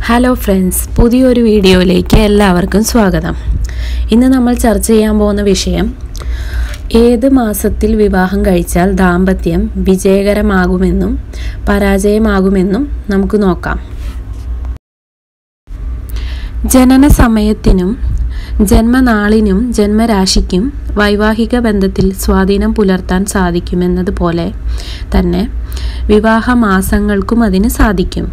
hello friends പുതിയൊരു വീഡിയോയിലേക്ക് എല്ലാവർക്കും സ്വാഗതം ഇന്ന് നമ്മൾ ചർച്ച ചെയ്യാൻ പോകുന്ന വിഷയം ഏത് മാസത്തിൽ വിവാഹം കഴിച്ചാൽ ദാമ്പത്യം വിജയകരമാകുമെന്നും പരാജയമാകുമെന്നും നമുക്ക് നോക്കാം ജനന സമയത്തിനും ജന്മനാളിനും ജന്മരാശിക്കും വൈവാഹിക ബന്ധത്തിൽ സ്വാധീനം പുലർത്താൻ സാധിക്കുമെന്നതുപോലെ തന്നെ വിവാഹ മാസങ്ങൾക്കും അതിന് സാധിക്കും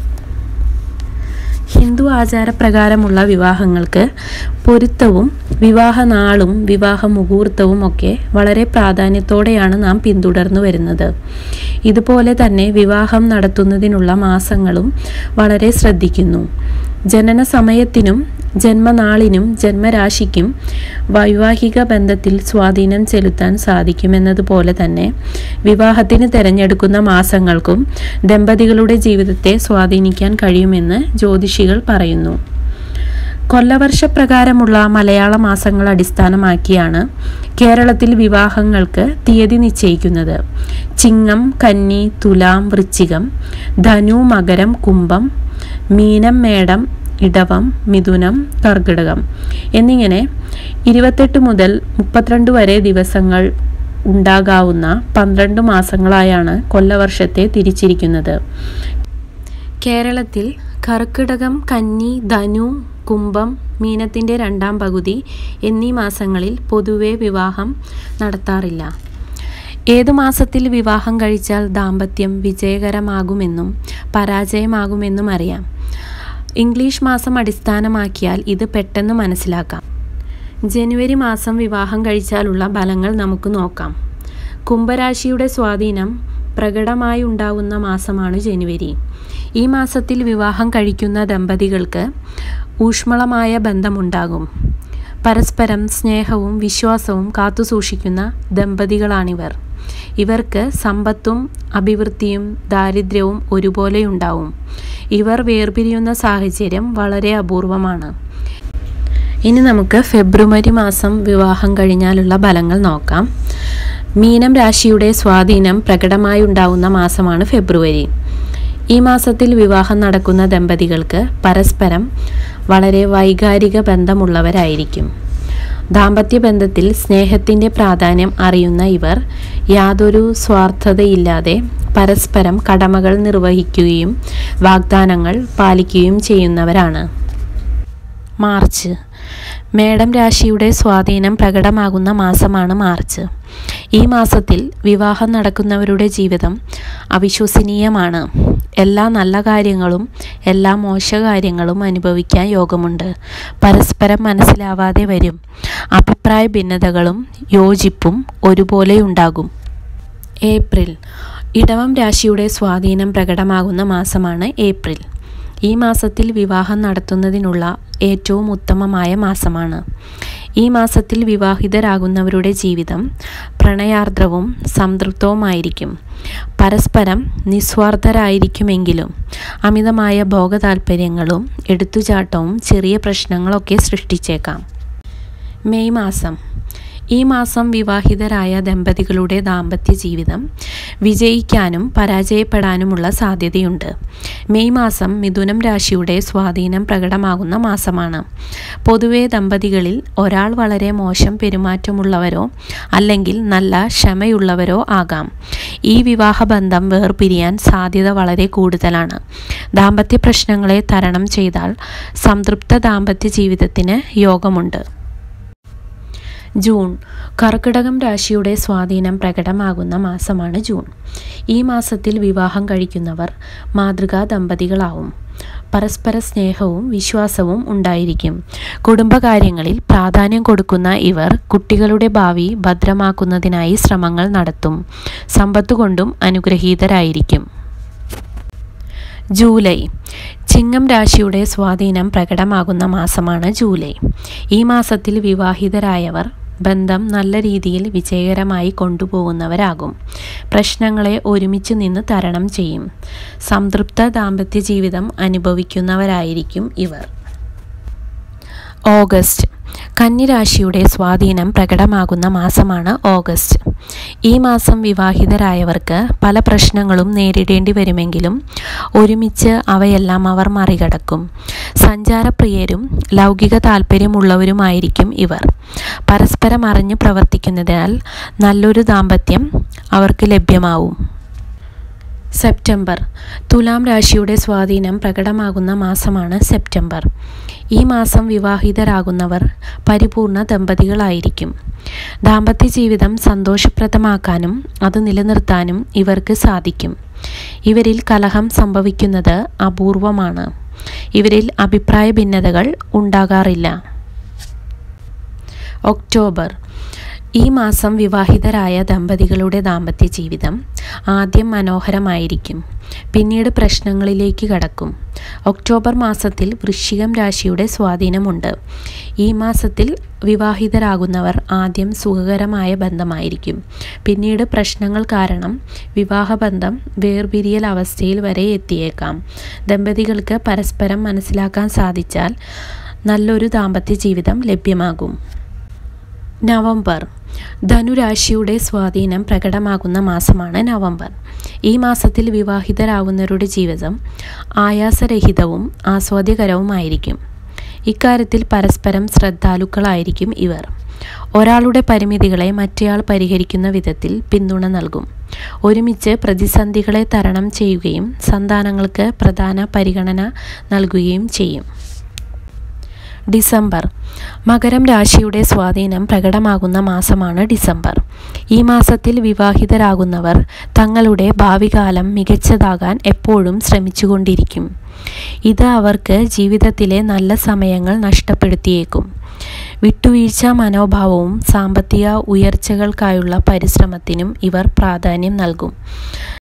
ഹിന്ദു ആചാരപ്രകാരമുള്ള വിവാഹങ്ങൾക്ക് പൊരുത്തവും വിവാഹ നാളും വിവാഹ മുഹൂർത്തവും ഒക്കെ വളരെ പ്രാധാന്യത്തോടെയാണ് നാം പിന്തുടർന്നു വരുന്നത് ഇതുപോലെ തന്നെ വിവാഹം നടത്തുന്നതിനുള്ള മാസങ്ങളും വളരെ ശ്രദ്ധിക്കുന്നു ജനന സമയത്തിനും ജന്മനാളിനും ജന്മരാശിക്കും വൈവാഹിക ബന്ധത്തിൽ സ്വാധീനം ചെലുത്താൻ സാധിക്കുമെന്നതുപോലെ തന്നെ വിവാഹത്തിന് തിരഞ്ഞെടുക്കുന്ന മാസങ്ങൾക്കും ദമ്പതികളുടെ ജീവിതത്തെ സ്വാധീനിക്കാൻ കഴിയുമെന്ന് ജ്യോതിഷികൾ പറയുന്നു കൊല്ലവർഷപ്രകാരമുള്ള മലയാള മാസങ്ങൾ അടിസ്ഥാനമാക്കിയാണ് കേരളത്തിൽ വിവാഹങ്ങൾക്ക് തീയതി നിശ്ചയിക്കുന്നത് ചിങ്ങം കന്നി തുലാം വൃശ്ചികം ധനു മകരം കുംഭം മീനം മേടം ഇടവം മിഥുനം കർക്കിടകം എന്നിങ്ങനെ ഇരുപത്തെട്ട് മുതൽ മുപ്പത്തിരണ്ട് വരെ ദിവസങ്ങൾ ഉണ്ടാകാവുന്ന പന്ത്രണ്ട് മാസങ്ങളായാണ് കൊല്ലവർഷത്തെ തിരിച്ചിരിക്കുന്നത് കേരളത്തിൽ കർക്കിടകം കന്നി ധനു കുംഭം മീനത്തിൻ്റെ രണ്ടാം പകുതി എന്നീ മാസങ്ങളിൽ പൊതുവെ വിവാഹം നടത്താറില്ല ഏതു മാസത്തിൽ വിവാഹം കഴിച്ചാൽ ദാമ്പത്യം വിജയകരമാകുമെന്നും പരാജയമാകുമെന്നും അറിയാം ഇംഗ്ലീഷ് മാസം അടിസ്ഥാനമാക്കിയാൽ ഇത് പെട്ടെന്ന് മനസ്സിലാക്കാം ജനുവരി മാസം വിവാഹം കഴിച്ചാലുള്ള ഫലങ്ങൾ നമുക്ക് നോക്കാം കുംഭരാശിയുടെ സ്വാധീനം പ്രകടമായി ഉണ്ടാവുന്ന മാസമാണ് ജനുവരി ഈ മാസത്തിൽ വിവാഹം കഴിക്കുന്ന ദമ്പതികൾക്ക് ഊഷ്മളമായ ബന്ധമുണ്ടാകും പരസ്പരം സ്നേഹവും വിശ്വാസവും കാത്തുസൂക്ഷിക്കുന്ന ദമ്പതികളാണിവർ ഇവർക്ക് സമ്പത്തും അഭിവൃദ്ധിയും ദാരിദ്ര്യവും ഒരുപോലെയുണ്ടാവും ഇവർ വേർപിരിയുന്ന സാഹചര്യം വളരെ അപൂർവമാണ് ഇനി നമുക്ക് ഫെബ്രുവരി മാസം വിവാഹം കഴിഞ്ഞാലുള്ള ഫലങ്ങൾ നോക്കാം മീനം രാശിയുടെ സ്വാധീനം പ്രകടമായി ഉണ്ടാവുന്ന മാസമാണ് ഫെബ്രുവരി ഈ മാസത്തിൽ വിവാഹം നടക്കുന്ന ദമ്പതികൾക്ക് പരസ്പരം വളരെ വൈകാരിക ബന്ധമുള്ളവരായിരിക്കും ദാമ്പത്യ ബന്ധത്തിൽ സ്നേഹത്തിൻ്റെ പ്രാധാന്യം അറിയുന്ന ഇവർ യാതൊരു സ്വാർത്ഥതയില്ലാതെ പരസ്പരം കടമകൾ നിർവഹിക്കുകയും വാഗ്ദാനങ്ങൾ പാലിക്കുകയും ചെയ്യുന്നവരാണ് മാർച്ച് മേടം രാശിയുടെ സ്വാധീനം പ്രകടമാകുന്ന മാസമാണ് മാർച്ച് ഈ മാസത്തിൽ വിവാഹം നടക്കുന്നവരുടെ ജീവിതം അവിശ്വസനീയമാണ് എല്ലാ നല്ല കാര്യങ്ങളും എല്ലാ മോശകാര്യങ്ങളും അനുഭവിക്കാൻ യോഗമുണ്ട് പരസ്പരം മനസ്സിലാവാതെ വരും അഭിപ്രായ ഭിന്നതകളും യോജിപ്പും ഒരുപോലെ ഉണ്ടാകും ഏപ്രിൽ ഇടവം രാശിയുടെ സ്വാധീനം പ്രകടമാകുന്ന മാസമാണ് ഏപ്രിൽ ഈ മാസത്തിൽ വിവാഹം നടത്തുന്നതിനുള്ള ഏറ്റവും ഉത്തമമായ മാസമാണ് ഈ മാസത്തിൽ വിവാഹിതരാകുന്നവരുടെ ജീവിതം പ്രണയാർദ്രവും സംതൃപ്തവുമായിരിക്കും പരസ്പരം നിസ്വാർത്ഥരായിരിക്കുമെങ്കിലും അമിതമായ ഭോഗതാൽപ്പര്യങ്ങളും എടുത്തുചാട്ടവും ചെറിയ പ്രശ്നങ്ങളൊക്കെ സൃഷ്ടിച്ചേക്കാം മെയ് മാസം ഈ മാസം വിവാഹിതരായ ദമ്പതികളുടെ ദാമ്പത്യ ജീവിതം വിജയിക്കാനും പരാജയപ്പെടാനുമുള്ള സാധ്യതയുണ്ട് മെയ് മാസം മിഥുനം രാശിയുടെ സ്വാധീനം പ്രകടമാകുന്ന മാസമാണ് പൊതുവെ ദമ്പതികളിൽ ഒരാൾ വളരെ മോശം പെരുമാറ്റമുള്ളവരോ അല്ലെങ്കിൽ നല്ല ക്ഷമയുള്ളവരോ ആകാം ഈ വിവാഹബന്ധം വേർപിരിയാൻ സാധ്യത വളരെ കൂടുതലാണ് ദാമ്പത്യ പ്രശ്നങ്ങളെ തരണം ചെയ്താൽ സംതൃപ്ത ദാമ്പത്യ ജീവിതത്തിന് യോഗമുണ്ട് ജൂൺ കർക്കിടകം രാശിയുടെ സ്വാധീനം പ്രകടമാകുന്ന മാസമാണ് ജൂൺ ഈ മാസത്തിൽ വിവാഹം കഴിക്കുന്നവർ മാതൃകാ ദമ്പതികളാവും പരസ്പര സ്നേഹവും വിശ്വാസവും ഉണ്ടായിരിക്കും കുടുംബകാര്യങ്ങളിൽ പ്രാധാന്യം കൊടുക്കുന്ന ഇവർ കുട്ടികളുടെ ഭാവി ഭദ്രമാക്കുന്നതിനായി ശ്രമങ്ങൾ നടത്തും സമ്പത്തുകൊണ്ടും അനുഗ്രഹീതരായിരിക്കും ജൂലൈ ചിങ്ങം രാശിയുടെ സ്വാധീനം പ്രകടമാകുന്ന മാസമാണ് ജൂലൈ ഈ മാസത്തിൽ വിവാഹിതരായവർ ബന്ധം നല്ല രീതിയിൽ വിജയകരമായി കൊണ്ടുപോകുന്നവരാകും പ്രശ്നങ്ങളെ ഒരുമിച്ച് നിന്ന് തരണം ചെയ്യും സംതൃപ്ത ദാമ്പത്യ ജീവിതം അനുഭവിക്കുന്നവരായിരിക്കും ഇവർ ഓഗസ്റ്റ് കന്നിരാശിയുടെ സ്വാധീനം പ്രകടമാകുന്ന മാസമാണ് ഓഗസ്റ്റ് ഈ മാസം വിവാഹിതരായവർക്ക് പല പ്രശ്നങ്ങളും നേരിടേണ്ടി വരുമെങ്കിലും ഒരുമിച്ച് അവയെല്ലാം അവർ മറികടക്കും സഞ്ചാരപ്രിയരും ലൗകിക താല്പര്യമുള്ളവരുമായിരിക്കും ഇവർ പരസ്പരം അറിഞ്ഞ് പ്രവർത്തിക്കുന്നതിനാൽ നല്ലൊരു ദാമ്പത്യം അവർക്ക് ലഭ്യമാവും സെപ്റ്റംബർ തുലാം രാശിയുടെ സ്വാധീനം പ്രകടമാകുന്ന മാസമാണ് സെപ്റ്റംബർ ഈ മാസം വിവാഹിതരാകുന്നവർ പരിപൂർണ ദമ്പതികളായിരിക്കും ദാമ്പത്യ ജീവിതം സന്തോഷപ്രദമാക്കാനും അത് നിലനിർത്താനും ഇവർക്ക് സാധിക്കും ഇവരിൽ കലഹം സംഭവിക്കുന്നത് അപൂർവമാണ് ഇവരിൽ അഭിപ്രായ ഭിന്നതകൾ ഉണ്ടാകാറില്ല ഒക്ടോബർ ഈ മാസം വിവാഹിതരായ ദമ്പതികളുടെ ദാമ്പത്യ ജീവിതം ആദ്യം മനോഹരമായിരിക്കും പിന്നീട് പ്രശ്നങ്ങളിലേക്ക് കടക്കും ഒക്ടോബർ മാസത്തിൽ വൃശ്ചികം രാശിയുടെ സ്വാധീനമുണ്ട് ഈ മാസത്തിൽ വിവാഹിതരാകുന്നവർ ആദ്യം സുഖകരമായ ബന്ധമായിരിക്കും പിന്നീട് പ്രശ്നങ്ങൾ കാരണം വിവാഹബന്ധം വേർപിരിയൽ അവസ്ഥയിൽ വരെ എത്തിയേക്കാം ദമ്പതികൾക്ക് പരസ്പരം മനസ്സിലാക്കാൻ സാധിച്ചാൽ നല്ലൊരു ദാമ്പത്യ ജീവിതം ലഭ്യമാകും നവംബർ ധനുരാശിയുടെ സ്വാധീനം പ്രകടമാകുന്ന മാസമാണ് നവംബർ ഈ മാസത്തിൽ വിവാഹിതരാകുന്നവരുടെ ജീവിതം ആയാസരഹിതവും ആസ്വാദ്യകരവുമായിരിക്കും ഇക്കാര്യത്തിൽ പരസ്പരം ശ്രദ്ധാലുക്കളായിരിക്കും ഇവർ ഒരാളുടെ പരിമിതികളെ മറ്റേയാൾ പരിഹരിക്കുന്ന വിധത്തിൽ പിന്തുണ നൽകും ഒരുമിച്ച് പ്രതിസന്ധികളെ തരണം ചെയ്യുകയും സന്താനങ്ങൾക്ക് പ്രധാന പരിഗണന നൽകുകയും ചെയ്യും ഡിസംബർ മകരം രാശിയുടെ സ്വാധീനം പ്രകടമാകുന്ന മാസമാണ് ഡിസംബർ ഈ മാസത്തിൽ വിവാഹിതരാകുന്നവർ തങ്ങളുടെ ഭാവികാലം മികച്ചതാകാൻ എപ്പോഴും ശ്രമിച്ചുകൊണ്ടിരിക്കും ഇത് അവർക്ക് ജീവിതത്തിലെ നല്ല സമയങ്ങൾ നഷ്ടപ്പെടുത്തിയേക്കും വിട്ടുവീഴ്ച മനോഭാവവും സാമ്പത്തിക ഉയർച്ചകൾക്കായുള്ള പരിശ്രമത്തിനും ഇവർ പ്രാധാന്യം നൽകും